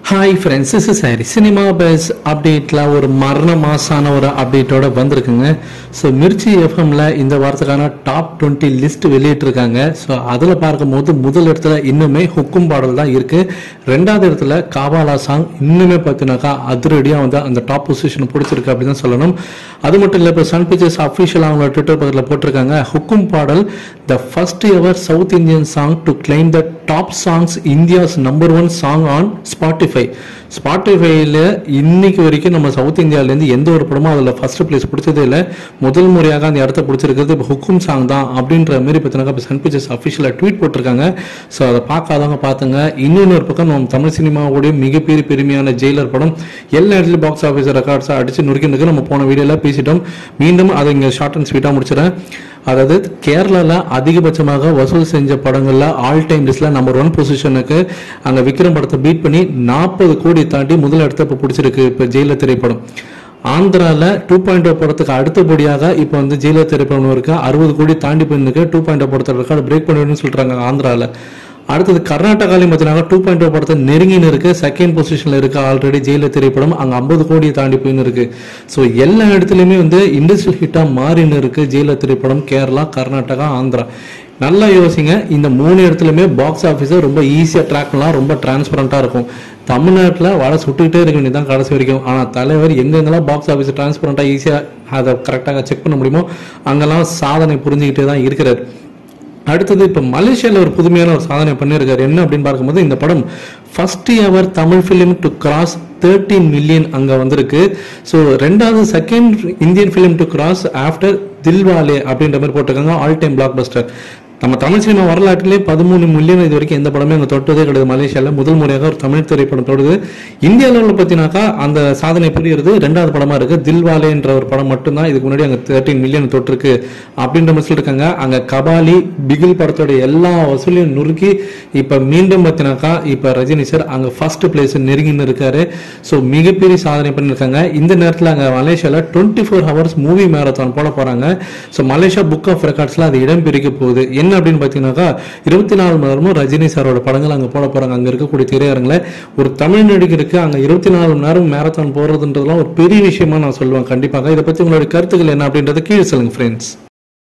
hi friends is சாரி cinema base அப்டேட்டில் ஒரு மரண மாசான ஒரு அப்டேட்டோட வந்திருக்குங்க ஸோ மிர்ச்சி எஃப்எம்ல இந்த வாரத்துக்கான டாப் டுவெண்ட்டி லிஸ்ட் வெளியிட்டிருக்காங்க ஸோ அதில் பார்க்கும்போது முதல் இடத்துல இன்னுமே ஹுக்கும் பாடல் தான் இருக்கு ரெண்டாவது இடத்துல காவாலா சாங் இன்னுமே பார்த்தீங்கன்னாக்கா அதிரடியாக வந்து அந்த டாப் பொசிஷன் பிடிச்சிருக்கு அப்படின்னு தான் சொல்லணும் அது மட்டும் இல்லை இப்போ சன் பிக்சர்ஸ் அஃபிஷியலாக அவங்க ட்விட்டர் பக்கத்தில் போட்டிருக்காங்க ஹுக்கும் பாடல் the first ever south Indian song to claim the top songs India's number one song on Spotify ஸ்பாட்டிஃபைல இன்னைக்கு வரைக்கும் நம்ம சவுத் இந்தியாவிலேருந்து எந்த ஒரு படமும் அதில் ஃபர்ஸ்ட் பிளேஸ் பிடிச்சதே இல்லை முதல் முறையாக அந்த இடத்த பிடிச்சிருக்கிறது இப்போ ஹுக்கும் சாங் தான் அப்படின்ற மாதிரி பார்த்தீங்கன்னா இப்போ சன் பிக்சர்ஸ் அஃபிஷியலாக ட்வீட் போட்டிருக்காங்க ஸோ அதை பார்க்காதவங்க பார்த்துங்க இன்னொன்று ஒரு பக்கம் நம்ம தமிழ் சினிமாவுடைய மிகப்பெரிய பெருமையான ஜெயிலர் படம் எல்லா இடத்துலையும் பாக்ஸ் ஆஃபீஸ் ரெக்கார்ட்ஸை அடிச்சு நுறுக்கினதுக்கு நம்ம போன வீடியோவில் பேசிட்டோம் மீண்டும் அதை இங்கே ஷார்ட் அண்ட் ஸ்வீட்டாக முடிச்சிடறேன் அதாவது கேரளால அதிகபட்சமாக வசூல் செஞ்ச படங்கள்ல ஆல் டைம் லிஸ்ட்ல நம்பர் ஒன் பொசிஷனுக்கு அங்க விக்ரம் படத்தை பீட் பண்ணி நாற்பது கோடி தாண்டி முதல் இடத்த இப்போ பிடிச்சிருக்கு இப்போ ஜெயில திரைப்படம் ஆந்திரால டூ பாயிண்ட் ஓ படத்துக்கு அடுத்தபடியாக இப்போ வந்து ஜெயிலர் திரைப்படம் இருக்கு அறுபது கோடி தாண்டி போயிருக்கு டூ பாயிண்ட் ஓ படத்தோட ரெக்கார்டு பிரேக் பண்ணிடுன்னு சொல்றாங்க ஆந்திரால அடுத்தது கர்நாடகாலையும் பார்த்தீங்கன்னா டூ பாயிண்ட் ஓ படத்தை நெருங்கின்னு இருக்கு செகண்ட் பொசிஷன்ல இருக்கு ஆல்ரெடி ஜெயிலர் திரைப்படம் அங்கே ஐம்பது கோடியை தாண்டி போயின்னு இருக்கு ஸோ எல்லா இடத்துலையுமே வந்து இண்டஸ்ட்ரியல் ஹிட்டாக மாறின்னு இருக்கு ஜெயிலர் திரைப்படம் கேரளா கர்நாடகா ஆந்திரா நல்லா யோசிங்க இந்த மூணு இடத்துலையுமே பாக்ஸ் ஆஃபீஸை ரொம்ப ஈஸியாக ட்ராக் பண்ணலாம் ரொம்ப டிரான்ஸ்பரண்ட்டாக இருக்கும் தமிழ்நாட்டில் வடை சுட்டுக்கிட்டே இருக்க வேண்டியதான் கடைசி வரைக்கும் ஆனால் தலைவர் எங்கெங்கெல்லாம் பாக்ஸ் ஆஃபீஸ் டிரான்ஸ்பரண்ட்டாக ஈஸியாக அதை கரெக்டாக செக் பண்ண முடியுமோ அங்கெல்லாம் சாதனை புரிஞ்சுக்கிட்டே தான் இருக்கிறார் அடுத்தது இப்போ மலேசியாவில் ஒரு புதுமையான ஒரு சாதனை பண்ணியிருக்காரு என்ன அப்படின்னு பார்க்கும்போது இந்த படம் first ever Tamil film to cross thirteen million அங்கே வந்திருக்கு ஸோ ரெண்டாவது second Indian film to cross after Dilwale அப்படின்ற மாதிரி போட்டிருக்காங்க ஆல் டைம் பிளாக் பஸ்டர் நம்ம தமிழ் சினிமா வரலாற்றிலே பதிமூணு மில்லியன் இது வரைக்கும் எந்த படமே அங்கே தொட்டதே கிடையாது மலேசியாவில் முதல் முறையாக ஒரு தமிழ் திரைப்படம் தொடுது இந்திய அளவில் பார்த்தீங்கன்னாக்கா அந்த சாதனை புரியுறது ரெண்டாவது படமா இருக்கு தில்வாலேன்ற ஒரு படம் மட்டும்தான் இதுக்கு முன்னாடி அங்கே தேர்ட்டின் மில்லியன் தொட்டிருக்கு அப்படின்ற மாதிரி சொல்லியிருக்காங்க அங்கே கபாலி பிகில் படத்தோட எல்லா வசூலையும் நுறுக்கி இப்போ மீண்டும் பார்த்தீங்கன்னாக்கா இப்போ ரஜினி சார் அங்கே ஃபர்ஸ்ட் பிளேஸ் நெருங்கின்னு இருக்காரு ஸோ மிகப்பெரிய சாதனை பண்ணியிருக்காங்க இந்த நேரத்தில் அங்கே மலேசியாவில் twenty four hours movie marathon போட போகிறாங்க ஸோ மலேசியா புக் ஆஃப் ரெக்கார்ட்ஸில் அது இடம் பிரிக்க போகுது என்ன அப்படின்னு பார்த்தீங்கன்னாக்கா இருபத்தி நாலு மணி நேரமும் ரஜினி சாரோட படங்கள் அங்கே போட போகிறாங்க அங்கே இருக்கக்கூடிய திரையரங்கில் ஒரு தமிழ் நடிகருக்கு அங்கே இருபத்தி நாலு மணி நேரம் மேரத்தான் போகிறதுன்றதுலாம் ஒரு பெரிய விஷயமா நான் சொல்லுவேன் கண்டிப்பாக இதை பற்றி உங்களுடைய கருத்துக்கள் என்ன அப்படின்றத கீழே சொல்லுங்கள் ஃப்ரெண்ட்ஸ்